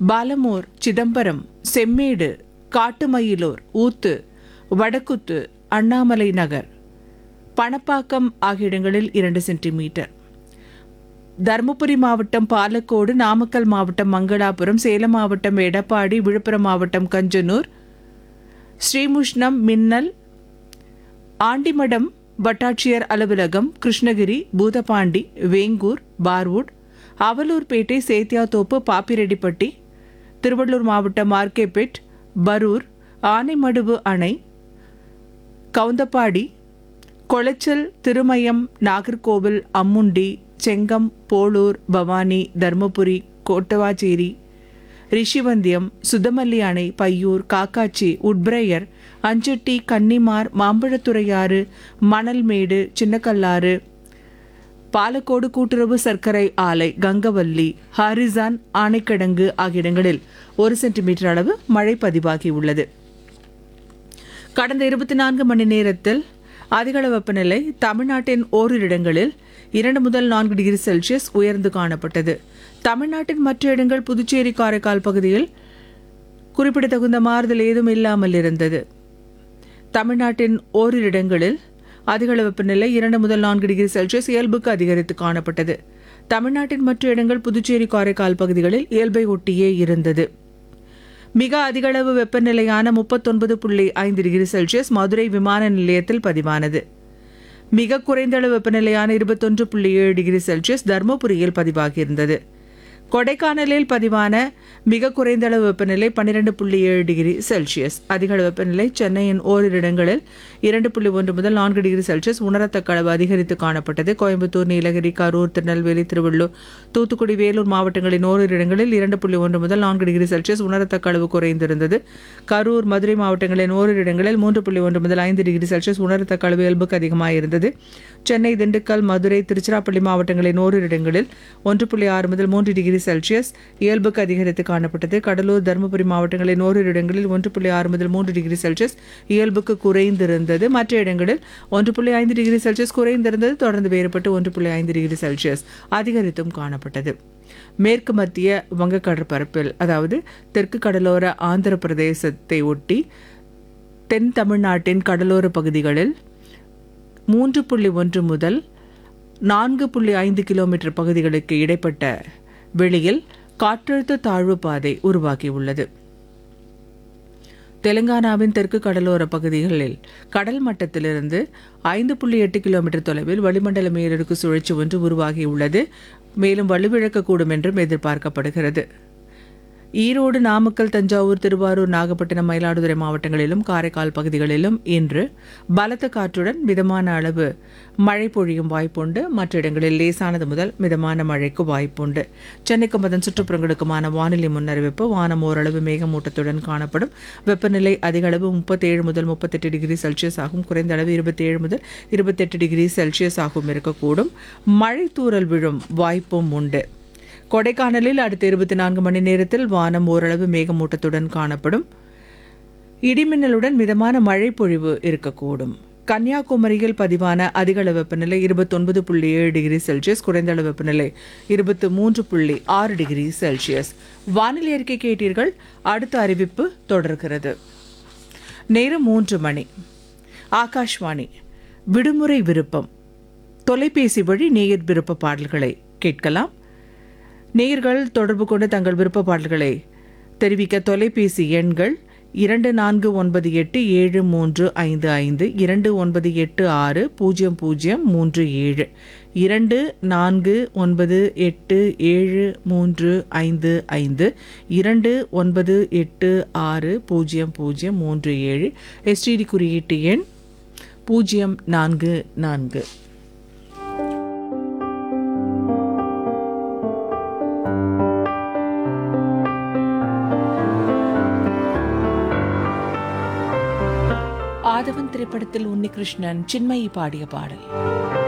பாலமூர் சிதம்பரம் செம்மேடு காட்டுமயிலூர் ஊத்து வடக்குத்து அண்ணாமலை நகர் பணப்பாக்கம் ஆகிய இடங்களில் இரண்டு சென்டிமீட்டர் தருமபுரி மாவட்டம் பாலக்கோடு நாமக்கல் மாவட்டம் மங்களாபுரம் சேலம் மாவட்டம் எடப்பாடி விழுப்புரம் மாவட்டம் கஞ்சனூர் ஸ்ரீமுஷ்ணம் மின்னல் ஆண்டிமடம் வட்டாட்சியர் அலுவலகம் கிருஷ்ணகிரி பூதபாண்டி வேங்கூர் பார்வுட் அவலூர்பேட்டை சேத்தியாத்தோப்பு பாப்பிரெட்டிப்பட்டி திருவள்ளூர் மாவட்டம் ஆர்கேபேட் பரூர் ஆனைமடுவு அணை கவுந்தப்பாடி கொளச்சல் திருமயம் நாகர்கோவில் அம்முண்டி செங்கம் போளூர் பவானி தர்மபுரி கோட்டவாச்சேரி ரிஷிவந்தியம் சுதமல்லி அணை பையூர் காக்காச்சி உட்பிரையர் அஞ்சட்டி கன்னிமார் மாம்பழத்துறையாறு மணல்மேடு சின்னக்கல்லாறு பாலக்கோடு கூட்டுறவு சர்க்கரை ஆலை கங்கவல்லி ஹாரிசான் ஆனைக்கிடங்கு ஆகிய இடங்களில் ஒரு சென்டிமீட்டர் அளவு மழை பதிவாகியுள்ளது கடந்த இருபத்தி நான்கு மணி நேரத்தில் அதிகள வெப்பநிலை தமிழ்நாட்டின் ஓரிரு இடங்களில் இரண்டு முதல் நான்கு டிகிரி செல்சியஸ் உயர்ந்து காணப்பட்டது தமிழ்நாட்டின் மற்ற இடங்கள் புதுச்சேரி காரைக்கால் பகுதியில் குறிப்பிடத்தகுந்த மாறுதல் ஏதும் இல்லாமல் இருந்தது தமிழ்நாட்டின் ஓரிரு இடங்களில் அதிகள வெப்பநிலை இரண்டு முதல் நான்கு டிகிரி செல்சியஸ் இயல்புக்கு அதிகரித்து காணப்பட்டது தமிழ்நாட்டின் மற்ற இடங்கள் புதுச்சேரி காரைக்கால் பகுதிகளில் இயல்பை ஒட்டியே இருந்தது மிக அதிகளவு வெப்பநிலையான முப்பத்தொன்பது புள்ளி ஐந்து டிகிரி செல்சியஸ் மதுரை விமான நிலையத்தில் பதிவானது மிக குறைந்த அளவு வெப்பநிலையான இருபத்தொன்று புள்ளி ஏழு டிகிரி செல்சியஸ் தர்மபுரியில் பதிவாகியிருந்தது கொடைக்கானலில் பதிவான மிக குறைந்த அளவு வெப்பநிலை பன்னிரண்டு புள்ளி ஏழு டிகிரி செல்சியஸ் அதிக அளவு வெப்பநிலை சென்னையின் ஓரிரு இடங்களில் இரண்டு புள்ளி ஒன்று முதல் நான்கு டிகிரி செல்சியஸ் உணரத்தக்க அளவு அதிகரித்து காணப்பட்டது கோயம்புத்தூர் நீலகிரி கரூர் திருநெல்வேலி திருவள்ளூர் தூத்துக்குடி வேலூர் மாவட்டங்களின் ஓரிரு இடங்களில் இரண்டு புள்ளி ஒன்று முதல் நான்கு டிகிரி செல்சியஸ் உணரத்தக்க அளவு குறைந்திருந்தது கரூர் மதுரை மாவட்டங்களின் ஓரிரு இடங்களில் மூன்று புள்ளி ஒன்று முதல் ஐந்து டிகிரி செல்சியஸ் உணரத்தக்க அளவு இயல்புக்கு அதிகமாக இருந்தது சென்னை திண்டுக்கல் மதுரை திருச்சிராப்பள்ளி மாவட்டங்களின் ஓரிரு இடங்களில் ஒன்று புள்ளி ஆறு முதல் மூன்று டிகிரி செல்சியஸ் இயல்புக்கு அதிகரித்து காணப்பட்டது கடலூர் தருமபுரி மாவட்டங்களின் ஓரிரு இடங்களில் ஒன்று புள்ளி ஆறு முதல் மூன்று டிகிரி செல்சியஸ் இயல்புக்கு குறைந்திருந்தது மற்ற இடங்களில் ஒன்று புள்ளி ஐந்து டிகிரி செல்சியஸ் குறைந்திருந்தது தொடர்ந்து வேறுபட்டு ஒன்று புள்ளி ஐந்து டிகிரி செல்சியஸ் அதிகரித்தும் காணப்பட்டது மேற்கு மத்திய வங்கக்கடற்பரப்பில் அதாவது தெற்கு கடலோர ஆந்திர பிரதேசத்தை ஒட்டி தென் தமிழ்நாட்டின் கடலோர பகுதிகளில் மூன்று புள்ளி ஒன்று முதல் நான்கு புள்ளி ஐந்து கிலோமீட்டர் பகுதிகளுக்கு இடைப்பட்ட வெளியில் காற்றழுத்த தாழ்வு பாதை உருவாகியுள்ளது தெலுங்கானாவின் தெற்கு கடலோர பகுதிகளில் கடல் மட்டத்திலிருந்து ஐந்து புள்ளி எட்டு கிலோமீட்டர் தொலைவில் வளிமண்டல மேலடுக்கு சுழற்சி ஒன்று உருவாகியுள்ளது மேலும் வலுவிழக்கக்கூடும் என்றும் எதிர்பார்க்கப்படுகிறது ஈரோடு நாமக்கல் தஞ்சாவூர் திருவாரூர் நாகப்பட்டினம் மயிலாடுதுறை மாவட்டங்களிலும் காரைக்கால் பகுதிகளிலும் இன்று பலத்த காற்றுடன் மிதமான அளவு மழை பொழியும் வாய்ப்புண்டு மற்ற இடங்களில் லேசானது முதல் மிதமான மழைக்கு வாய்ப்புண்டு சென்னைக்கும் அதன் சுற்றுப்புறங்களுக்குமான வானிலை முன்னறிவிப்பு வானம் ஓரளவு மேகமூட்டத்துடன் காணப்படும் வெப்பநிலை அதிக அளவு முப்பத்தேழு முதல் முப்பத்தெட்டு டிகிரி செல்சியஸ் ஆகும் குறைந்த அளவு இருபத்தேழு முதல் இருபத்தெட்டு டிகிரி செல்சியஸ் ஆகும் இருக்கக்கூடும் மழை தூறல் விழும் வாய்ப்பும் உண்டு கொடைக்கானலில் அடுத்த இருபத்தி நான்கு மணி நேரத்தில் வானம் ஓரளவு மேகமூட்டத்துடன் காணப்படும் இடிமின்னலுடன் மிதமான மழை பொழிவு இருக்கக்கூடும் கன்னியாகுமரியில் பதிவான அதிகள வெப்பநிலை இருபத்தொன்பது புள்ளி ஏழு டிகிரி செல்சியஸ் குறைந்த அளவு வெப்பநிலை இருபத்து மூன்று புள்ளி ஆறு டிகிரி செல்சியஸ் வானிலை அறிக்கை கேட்டீர்கள் அடுத்த அறிவிப்பு தொடர்கிறது நேரம் மூன்று மணி ஆகாஷ்வாணி விடுமுறை விருப்பம் தொலைபேசி வழி நேயர் விருப்ப பாடல்களை கேட்கலாம் நேயர்கள் தொடர்பு கொண்டு தங்கள் விருப்ப பாடல்களை தெரிவிக்க தொலைபேசி எண்கள் இரண்டு நான்கு ஒன்பது எட்டு ஏழு மூன்று ஐந்து ஐந்து இரண்டு ஒன்பது எட்டு ஆறு பூஜ்ஜியம் பூஜ்ஜியம் மூன்று ஏழு இரண்டு நான்கு ஒன்பது எட்டு ஏழு மூன்று ஐந்து ஐந்து இரண்டு ஒன்பது எட்டு ஆறு பூஜ்ஜியம் பூஜ்ஜியம் மூன்று ஏழு எஸ்டிடி குறியீட்டு எண் பூஜ்ஜியம் நான்கு நான்கு ஆதவன் திரைப்படத்தில் உன்னிகிருஷ்ணன் சின்மயி பாடிய பாடல்